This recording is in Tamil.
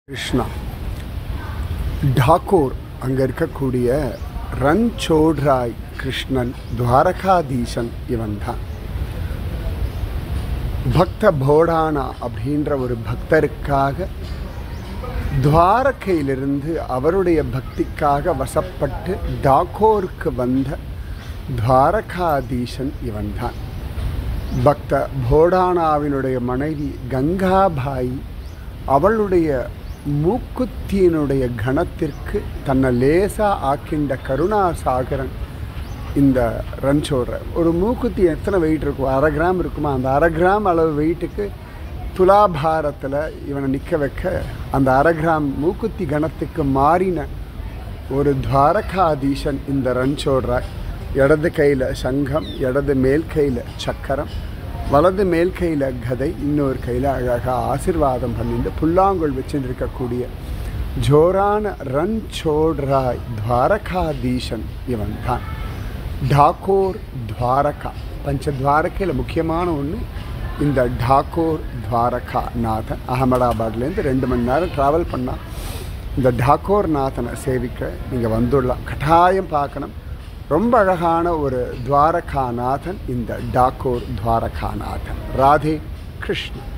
கிருஷ்ணா டாகூர் அங்கே இருக்கக்கூடிய ரன்சோட்ராய் கிருஷ்ணன் துவாரகாதீசன் இவன் தான் பக்த போடானா அப்படின்ற ஒரு பக்தருக்காக துவாரகையிலிருந்து அவருடைய பக்திக்காக வசப்பட்டு டாகோருக்கு வந்த துவாரகாதீசன் இவன்தான் பக்த போடானாவினுடைய மனைவி கங்காபாய் அவளுடைய மூக்குத்தியினுடைய கணத்திற்கு தன்னை லேசா ஆக்கின்ற கருணாசாகரன் இந்த ரன்சோடுற ஒரு மூக்குத்தி எத்தனை வெயிட் இருக்கும் அரை கிராம் இருக்குமா அந்த அரை கிராம் அளவு வெயிட்டுக்கு துலாபாரத்தில் இவனை நிற்க வைக்க அந்த அரை கிராம் மூக்குத்தி கணத்துக்கு மாறின ஒரு துவாரகாதீசன் இந்த ரன்சோடுறாய் இடது கையில் சங்கம் இடது மேல் கையில் சக்கரம் வலது மேல் கையில் கதை இன்னொரு கையில் அழகாக ஆசிர்வாதம் பண்ணிட்டு புல்லாங்குழல் வச்சுட்டு இருக்கக்கூடிய ஜோரான ரன் சோட்ராய் துவாரகாதீசன் இவன் தான் டாகோர் துவாரகா பஞ்சத்வாரகையில் முக்கியமான ஒன்று இந்த டாகோர் துவாரகா நாதன் அகமதாபாத்லேருந்து ரெண்டு மணி நேரம் ட்ராவல் பண்ணால் இந்த டாகோர் நாதனை சேவிக்க நீங்கள் வந்துடலாம் கட்டாயம் பார்க்கணும் ரொம்ப அழகான ஒரு துவாரகாநாதன் இந்த டாகோர் துவாரகாநாதன் ராதே கிருஷ்ணன்